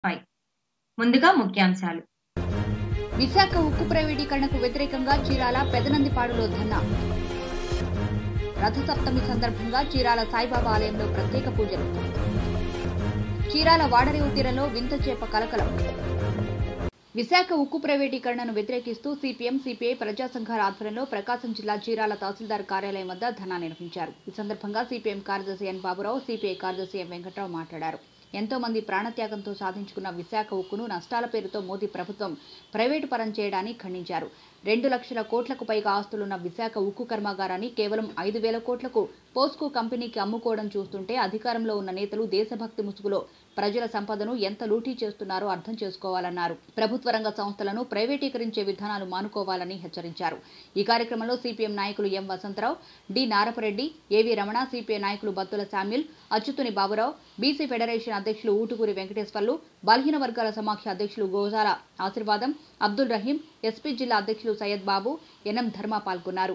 ముందుగా ముఖ్యాంశాలు విశాఖ ఉక్కు ప్రైవేటీకరణకు వ్యతిరేకంగా చీరాల పెదనందిపాడులో ధర్నా రథసప్తమి సందర్భంగా చీరాల సాయిబాబా ఆలయంలో ప్రత్యేక పూజలు చీరాల వాడరేవు తీరంలో వింత చేప కలకలం విశాఖ ఉక్కు ప్రైవేటీకరణను వ్యతిరేకిస్తూ సిపిఎం సిపిఐ ప్రజా సంఘాల ఆధ్వర్యంలో ప్రకాశం జిల్లా చీరాల తహసీల్దార్ కార్యాలయం వద్ద ధర్నా నిర్వహించారు ఈ సందర్భంగా సిపిఎం కార్యదర్శి ఎన్ బాబురావు సిపిఐ కార్యదర్శి ఎం వెంకట్రావు మాట్లాడారు ఎంతో మంది ప్రాణత్యాగంతో సాధించుకున్న విశాఖ ఉక్కును నష్టాల పేరుతో మోదీ ప్రభుత్వం ప్రైవేటు పరం చేయడాన్ని ఖండించారు రెండు లక్షల కోట్లకు పైగా ఆస్తులున్న విశాఖ ఉక్కు కర్మాగారాన్ని కేవలం ఐదు వేల కోట్లకు పోస్కో కంపెనీకి అమ్ముకోవడం చూస్తుంటే అధికారంలో ఉన్న నేతలు దేశభక్తి ముసుగులో ప్రజల సంపదను ఎంత లూటీ చేస్తున్నారో అర్థం చేసుకోవాలన్నారు ప్రభుత్వ రంగ సంస్థలను ప్రైవేటీకరించే విధానాలు మానుకోవాలని హెచ్చరించారు ఈ కార్యక్రమంలో సిపిఎం నాయకులు ఎం వసంతరావు డి నారపరెడ్డి ఏవి రమణ సిపిఐ నాయకులు Battula Samuel Achyutuni Baburao BC federation అధ్యక్షులు ఊటుకూరి వెంకటేశ్వర్లు బలహీన వర్గాల సమాఖ్య అధ్యక్షులు గోజాల ఆశీర్వాదం అబ్దుల్ రహీం ఎస్పీ జిల్లా అధ్యక్షులు సయ్యద్ బాబు ఎన్ఎం ధర్మ పాల్గొన్నారు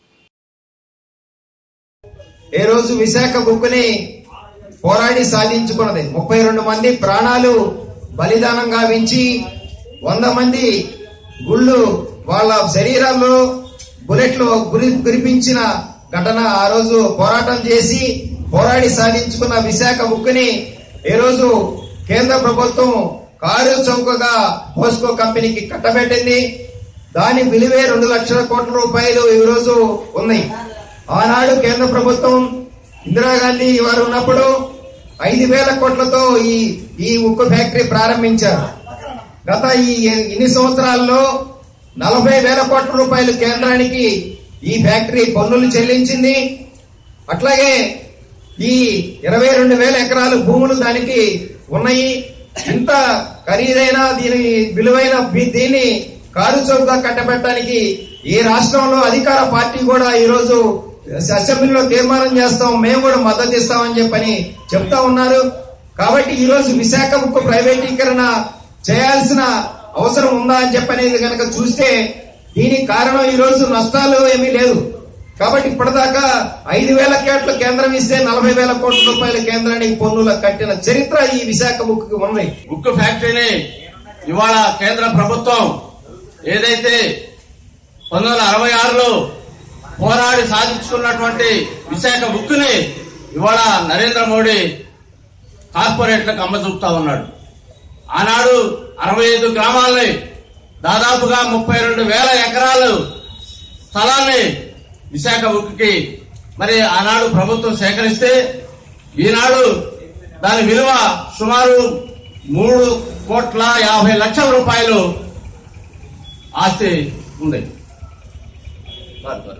ఏ రోజు విశాఖ బుక్కుని పోరాడి సాధించుకున్నది ముప్పై రెండు మంది ప్రాణాలు బలిదానం గావించి వంద మంది గుళ్ళు వాళ్ళ శరీరాల్లో బుల్లెట్లు గురి గురిపించిన ఘటన ఆ రోజు పోరాటం చేసి పోరాడి సాధించుకున్న విశాఖ బుక్కుని ఈ రోజు కేంద్ర ప్రభుత్వం కారు చౌకగా పోస్కో కంపెనీకి కట్టబెట్టింది దాని విలువే రెండు లక్షల కోట్ల రూపాయలు ఈ రోజు ఉన్నాయి ఆనాడు కేంద్ర ప్రభుత్వం ఇందిరాగాంధీ వారు ఉన్నప్పుడు ఐదు వేల కోట్లతో ఈ ఈ ఉక్కు ఫ్యాక్టరీ ప్రారంభించారు గత ఈ ఇన్ని సంవత్సరాల్లో నలభై వేల కోట్ల రూపాయలు కేంద్రానికి ఈ ఫ్యాక్టరీ పన్నులు చెల్లించింది అట్లాగే ఈ ఇరవై రెండు వేల ఎకరాలు భూములు దానికి ఉన్నాయి ఇంత ఖరీదైన దీని విలువైన బి- దీన్ని కారు చౌకగా కట్టబెట్టడానికి ఈ రాష్ట్రంలో అధికార పార్టీ కూడా ఈ రోజు అసెంబ్లీలో తీర్మానం చేస్తాం మేము కూడా మద్దతు ఇస్తామని చెప్పని చెప్తా ఉన్నారు కాబట్టి ఈ రోజు విశాఖ ఉక్కు ప్రైవేటీకరణ చేయాల్సిన అవసరం ఉందా అని చెప్పనేది కనుక చూస్తే దీనికి కారణం ఈ రోజు నష్టాలు ఏమీ లేదు కాబట్టి ఇప్పటిదాకా ఐదు వేల కోట్ల కేంద్రం ఇస్తే నలభై వేల కోట్ల రూపాయల కేంద్రానికి పన్నుల కట్టిన చరిత్ర ఈ విశాఖ బుక్కి ఉంది ఉక్కు ఫ్యాక్టరీని ఇవాళ కేంద్ర ప్రభుత్వం ఏదైతే పంతొమ్మిది వందల అరవై ఆరులో పోరాడి సాధించుకున్నటువంటి విశాఖ ఉక్కుని ఇవాళ నరేంద్ర మోడీ కార్పొరేట్లకు అమ్మచూపుతా ఉన్నాడు ఆనాడు అరవై ఐదు గ్రామాలని దాదాపుగా ముప్పై రెండు వేల ఎకరాలు స్థలాన్ని విశాఖ ఉక్కుకి మరి ఆనాడు ప్రభుత్వం సేకరిస్తే ఈనాడు దాని విలువ సుమారు మూడు కోట్ల యాభై లక్షల రూపాయలు ఆస్తి ఉంది సార్, సార్.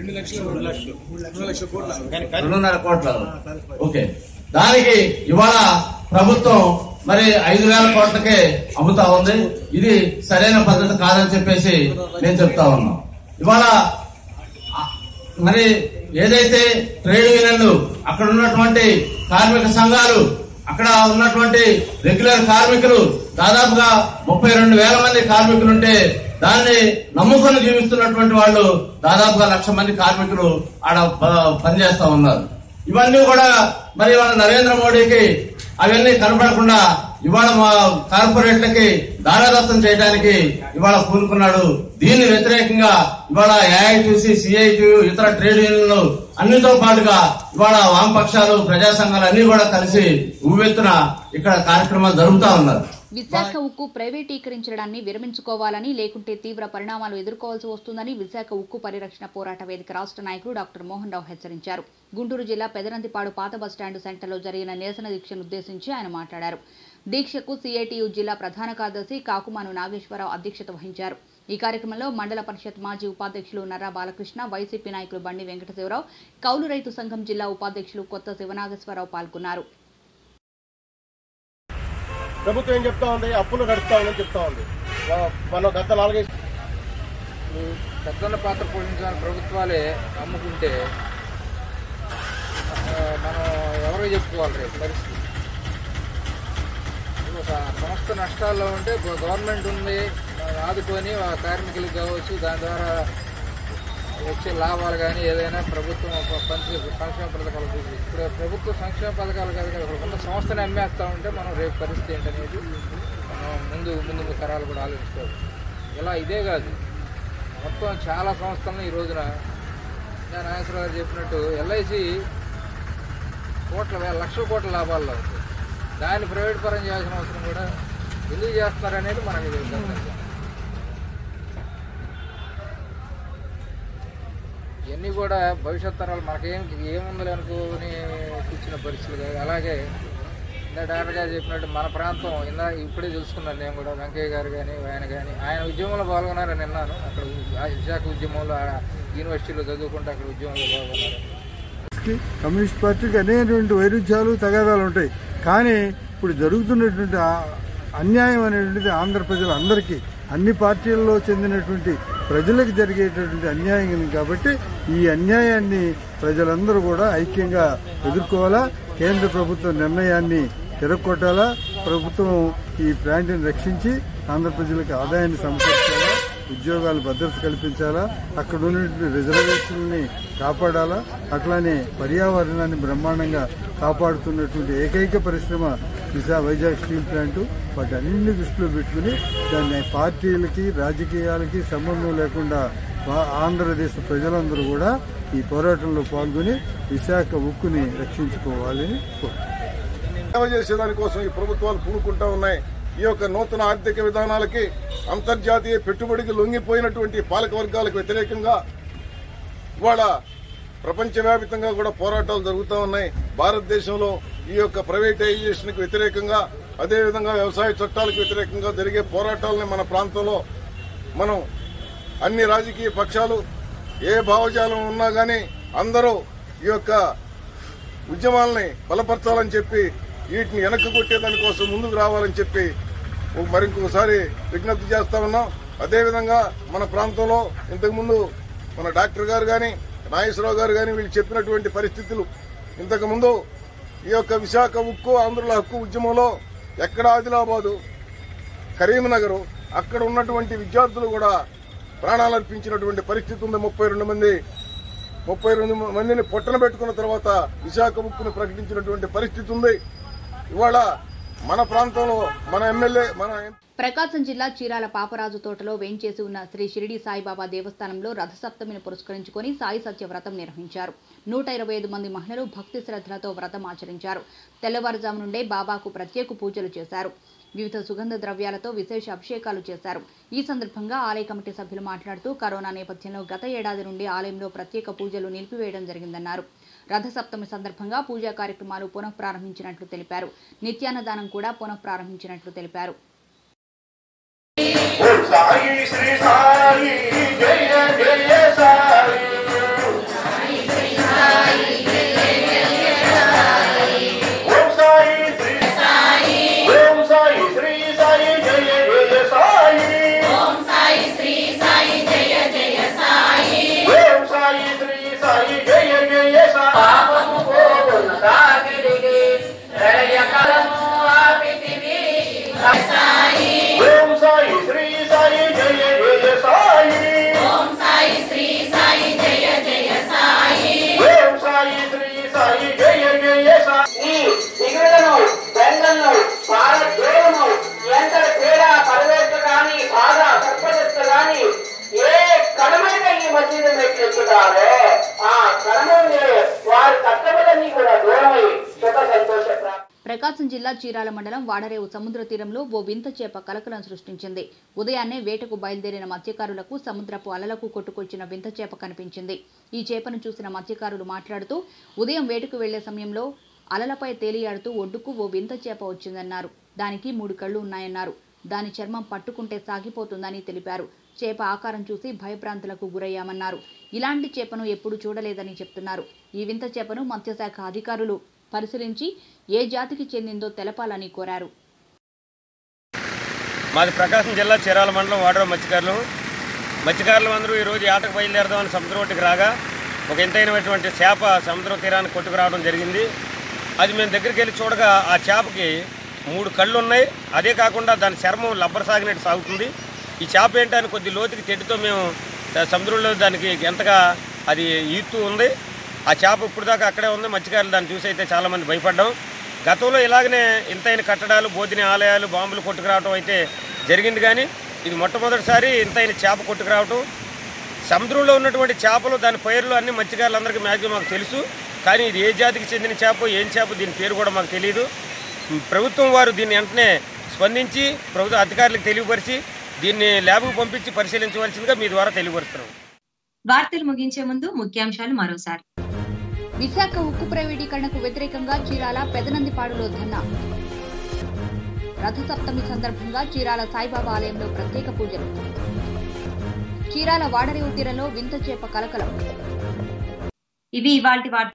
రెండున్నర కోట్ల ఓకే దానికి ఇవాళ ప్రభుత్వం మరి ఐదు వేల కోట్లకే అమ్ముతా ఉంది ఇది సరైన పద్ధతి కాదని చెప్పేసి నేను చెప్తా ఉన్నాం ఇవాళ ఆ, మరి ఏదైతే ట్రేడ్ యూనియన్లు అక్కడ ఉన్నటువంటి కార్మిక సంఘాలు అక్కడ ఉన్నటువంటి రెగ్యులర్ కార్మికులు దాదాపుగా ముప్పై రెండు వేల మంది కార్మికులు ఉంటే దాన్ని నమ్ముకొని జీవిస్తున్నటువంటి వాళ్ళు దాదాపుగా లక్ష మంది కార్మికులు ఆడ ప- పనిచేస్తా ఉన్నారు ఇవన్నీ కూడా మరి ఇవాళ నరేంద్ర మోడీకి అవన్నీ కనపడకుండా ఇవాళ మా కార్పొరేట్లకి దారాదత్తం చేయడానికి ఇవాళ పూనుకున్నాడు దీన్ని వ్యతిరేకంగా ఇవాళ ఏఐటీసీ సిఐటి ఇతర ట్రేడ్ యూనియన్లు అన్నితో పాటుగా ఇవాళ వామపక్షాలు ప్రజా సంఘాలు అన్ని కూడా కలిసి ఉవ్వెత్తున ఇక్కడ కార్యక్రమాలు జరుగుతా ఉన్నారు విశాఖ ఉక్కు ప్రైవేటీకరించడాన్ని విరమించుకోవాలని లేకుంటే తీవ్ర పరిణామాలు ఎదుర్కోవాల్సి వస్తుందని విశాఖ ఉక్కు పరిరక్షణ పోరాట వేదిక రాష్ట్ర నాయకుడు డాక్టర్ మోహన్ రావు హెచ్చరించారు గుంటూరు జిల్లా పెదనందిపాడు పాత బస్టాండు సెంటర్లో జరిగిన నిరసన దీక్షను ఉద్దేశించి ఆయన మాట్లాడారు దీక్షకు సిఐటియు జిల్లా ప్రధాన కార్యదర్శి కాకుమాను నాగేశ్వరరావు అధ్యక్షత వహించారు ఈ కార్యక్రమంలో మండల పరిషత్ మాజీ ఉపాధ్యక్షులు నర్రా బాలకృష్ణ వైసీపీ నాయకులు బండి వెంకటశివరావు కౌలు రైతు సంఘం జిల్లా ఉపాధ్యక్షులు కొత్త శివనాగేశ్వరరావు పాల్గొన్నారు ప్రభుత్వం ఏం చెప్తా ఉంది అప్పులు నడుస్తా ఉందని చెప్తా ఉంది వా- మనం గత నాలుగైదు పెద్దన్న పాత్ర పోషించిన ప్రభుత్వాలే నమ్ముకుంటే ఆ, మనం ఎవరో చెప్పుకోవాలి రేపు పరిస్థితి ఇప్పుడు ఒక సంస్థ నష్టాల్లో ఉంటే గవ- గవర్నమెంట్ ఉంది మనం ఆదుకొని ఆ కార్మికులకు కావచ్చు దాని ద్వారా వచ్చే లాభాలు కానీ ఏదైనా ప్రభుత్వం ప- పంచి సంక్షేమ పథకాలు చూసి ఇప్పుడు ప్రభుత్వ సంక్షేమ పథకాలు కాదు కదా ఒక ఉన్న సంస్థని అమ్మేస్తా ఉంటే మనం రేపు పరిస్థితి ఏంటనేది మనం ముందు ముందు ముందు తరాలు కూడా ఆలోచించుకోవాలి ఇలా ఇదే కాదు మొత్తం చాలా సంస్థలను ఈ రోజున ఇంకా నాగేశ్వర గారు చెప్పినట్టు ఎల్ఐసి కోట్ల వేల లక్షల కోట్ల లాభాల్లో ఉంది దాన్ని ప్రైవేట్ పరం చేయాల్సిన అవసరం కూడా ఎందుకు చేస్తున్నారు అనేది మనకి తెలుసు ఇవన్నీ కూడా భవిష్యత్ తరాలు మనకేం ఏముందని అనుకుని కూర్చున్న పరిస్థితులు కాదు అలాగే ఇందా డాక్టర్ గారు చెప్పినట్టు మన ప్రాంతం ఇందా ఇప్పుడే తెలుసుకున్నాను నేను కూడా వెంకయ్య గారు కానీ ఆయన కానీ ఆయన ఉద్యమంలో పాల్గొన్నారని విన్నాను అక్కడ ఆ విశాఖ ఉద్యమంలో ఆ యూనివర్సిటీలో చదువుకుంటూ అక్కడ ఉద్యమంలో పాల్గొన్నారు కి, కమ్యూనిస్ట్ పార్టీకి అనేటువంటి వైరుధ్యాలు తగాదాలు ఉంటాయి కానీ ఇప్పుడు జరుగుతున్నటువంటి ఆ అన్యాయం అనేటువంటిది ఆంధ్ర ప్రజలందరికీ అన్ని పార్టీల్లో చెందినటువంటి ప్రజలకు జరిగేటటువంటి అన్యాయం కాబట్టి ఈ అన్యాయాన్ని ప్రజలందరూ కూడా ఐక్యంగా ఎదుర్కోవాలా కేంద్ర ప్రభుత్వ నిర్ణయాన్ని తిరగొట్టాలా ప్రభుత్వం ఈ ప్లాంట్ని రక్షించి ఆంధ్ర ప్రజలకు ఆదాయాన్ని సమకూర్చాలా ఉద్యోగాలు భద్రత కల్పించాలా అక్కడ ఉన్నటువంటి రిజర్వేషన్ని కాపాడాలా అట్లానే పర్యావరణాన్ని బ్రహ్మాండంగా కాపాడుతున్నటువంటి ఏకైక పరిశ్రమ విశా వైజాగ్ స్టీల్ ప్లాంట్ వాటి అన్ని దృష్టిలో పెట్టుకుని దాన్ని పార్టీలకి రాజకీయాలకి సంబంధం లేకుండా వా- ఆంధ్రదేశ ప్రజలందరూ కూడా ఈ పోరాటంలో పాల్గొని విశాఖ ఉక్కుని రక్షించుకోవాలని కోరుతున్నాను సేవ చేసేదానికోసం ఈ ప్రభుత్వాలు పూనుకుంటా ఉన్నాయి ఈ యొక్క నూతన ఆర్థిక విధానాలకి అంతర్జాతీయ పెట్టుబడికి లొంగిపోయినటువంటి పాలక వర్గాలకు వ్యతిరేకంగా ఇవాళ ప్రపంచవ్యాప్తంగా కూడా పోరాటాలు జరుగుతూ ఉన్నాయి భారతదేశంలో ఈ యొక్క ప్రైవేటైజేషన్ కి వ్యతిరేకంగా అదేవిధంగా వ్యవసాయ చట్టాలకు వ్యతిరేకంగా జరిగే పోరాటాలని మన ప్రాంతంలో మనం అన్ని రాజకీయ పక్షాలు ఏ భావజాలం ఉన్నా గానీ అందరూ ఈ యొక్క ఉద్యమాలని బలపరచాలని చెప్పి వీటిని వెనక్కి కొట్టేదాని కోసం ముందుకు రావాలని చెప్పి ఓ- మరింకొకసారి విజ్ఞప్తి చేస్తా ఉన్నాం అదేవిధంగా మన ప్రాంతంలో ఇంతకుముందు మన డాక్టర్ గారు కానీ నాగేశ్వరరావు గారు కానీ వీళ్ళు చెప్పినటువంటి పరిస్థితులు ఇంతకుముందు ఈ యొక్క విశాఖ ఉక్కు ఆంధ్రుల హక్కు ఉద్యమంలో ఎక్కడ ఆదిలాబాదు కరీంనగర్ అక్కడ ఉన్నటువంటి విద్యార్థులు కూడా ప్రాణాలు అర్పించినటువంటి పరిస్థితి ఉంది ముప్పై రెండు మంది ముప్పై రెండు మందిని పొట్టన పెట్టుకున్న తర్వాత విశాఖ ఉక్కును ప్రకటించినటువంటి పరిస్థితి ఉంది ఇవాళ మన ప్రాంతంలో మన ఎమ్మెల్యే మన ప్రకాశం జిల్లా చీరాల పాపరాజు తోటలో వేంచేసి ఉన్న శ్రీ షిరిడి సాయిబాబా దేవస్థానంలో రథసప్తమిని పురస్కరించుకొని సాయి సత్య వ్రతం నిర్వహించారు నూట ఇరవై ఐదు మంది మహిళలు భక్తి శ్రద్ధలతో వ్రతం ఆచరించారు తెల్లవారుజాము నుండే బాబాకు ప్రత్యేక పూజలు చేశారు వివిధ సుగంధ ద్రవ్యాలతో విశేష అభిషేకాలు చేశారు ఈ సందర్భంగా ఆలయ కమిటీ సభ్యులు మాట్లాడుతూ కరోనా నేపథ్యంలో గత ఏడాది నుండి ఆలయంలో ప్రత్యేక పూజలు నిలిపివేయడం జరిగిందన్నారు రథసప్తమి సందర్భంగా పూజా కార్యక్రమాలు పునః ప్రారంభించినట్లు తెలిపారు నిత్యాన్నదానం కూడా పునః ప్రారంభించినట్లు తెలిపారు సాయి శ్రీ సాయి జయ జయ సాయి ఓం సాయి శ్రీ సాయి ఓం సాయి శ్రీ సాయి జయ జయ సాయి ఓం సాయి శ్రీ సాయి జయ జయ సాయి ఓం సాయి శ్రీ సాయి జయ జయ సాయి పాపము పోవున సాగిరికి ప్రళయ కలము ఆపితివి సాయి ఓం సాయి శ్రీ సాయి జయ జయ సాయి ఓం సాయి శ్రీ సాయి జయ జయ సాయి ఓం సాయి శ్రీ సాయి జయ జయ సాయి సిగరెలను బెంగలను పారద్రోహము ఎంత తేడా పరవేశ కానీ బాగా సర్పదత్త కానీ ఏ కడమైన ఈ మసీదు మెట్లెక్కుతారో ఆ కడమని వారి కర్తవ్యాలన్నీ కూడా దూరమై సుఖ సంతోష ప్రాప్తి ప్రకాశం జిల్లా చీరాల మండలం వాడరేవు సముద్ర తీరంలో ఓ వింత చేప కలకలం సృష్టించింది ఉదయాన్నే వేటకు బయలుదేరిన మత్స్యకారులకు సముద్రపు అలలకు కొట్టుకొచ్చిన వింత చేప కనిపించింది ఈ చేపను చూసిన మత్స్యకారులు మాట్లాడుతూ ఉదయం వేటకు వెళ్లే సమయంలో అలలపై తేలియాడుతూ ఒడ్డుకు ఓ వింత చేప వచ్చిందన్నారు దానికి మూడు కళ్ళు ఉన్నాయన్నారు దాని చర్మం పట్టుకుంటే సాగిపోతుందని తెలిపారు చేప ఆకారం చూసి భయభ్రాంతులకు గురయ్యామన్నారు ఇలాంటి చేపను ఎప్పుడు చూడలేదని చెప్తున్నారు ఈ వింత చేపను మత్స్యశాఖ అధికారులు పరిశీలించి ఏ జాతికి చెందిందో తెలపాలని కోరారు మాది ప్రకాశం జిల్లా చీరాల మండలం వాడరావు మత్స్యకారులు మత్స్యకారులు అందరూ ఈరోజు ఆటకు బయలుదేరదామని సముద్రం ఒడ్డుకు రాగా ఒక ఎంతైనటువంటి చేప సముద్రం తీరానికి కొట్టుకురావడం జరిగింది అది మేము దగ్గరికి వెళ్ళి చూడగా ఆ చేపకి మూడు కళ్ళు ఉన్నాయి అదే కాకుండా దాని చర్మం లబ్బర్ సాగినట్టు సాగుతుంది ఈ చేప ఏంటని కొద్ది లోతుకి తెడ్డుతో మేము దా- సముద్రంలో దానికి ఎంతగా అది ఈత్తు ఉంది ఆ చేప ఇప్పుడు దాకా అక్కడే ఉంది మత్స్యకారులు దాన్ని చూసి అయితే చాలామంది భయపడ్డాం గతంలో ఇలాగనే ఇంతైన కట్టడాలు బోధిని ఆలయాలు బాంబులు కొట్టుకురావటం అయితే జరిగింది కానీ ఇది మొట్టమొదటిసారి ఇంతైన చేప కొట్టుకురావటం సముద్రంలో ఉన్నటువంటి చేపలు దాని పేర్లు అన్ని మత్స్యకారులందరికీ మ్యాక్సిమం మాకు తెలుసు కానీ ఇది ఏ జాతికి చెందిన చేప ఏం చేప దీని పేరు కూడా మాకు తెలియదు ప్రభుత్వం వారు దీన్ని వెంటనే స్పందించి ప్రభుత్వ అధికారులకు తెలియపరిచి దీన్ని ల్యాబ్కు పంపించి పరిశీలించవలసిందిగా మీ ద్వారా తెలియపరుస్తున్నాం వార్తలు ముగించే ముందు ముఖ్యాంశాలు మరోసారి విశాఖ ఉక్కు ప్రైవేటీకరణకు వ్యతిరేకంగా చీరాల పెదనందిపాడులో ధర్నా రథసప్తమి సందర్భంగా చీరాల సాయిబాబా ఆలయంలో ప్రత్యేక పూజలు చీరాల వాడరేవు తీరంలో వింత చేప కలకలం ఇవి ఇవాల్టి వార్త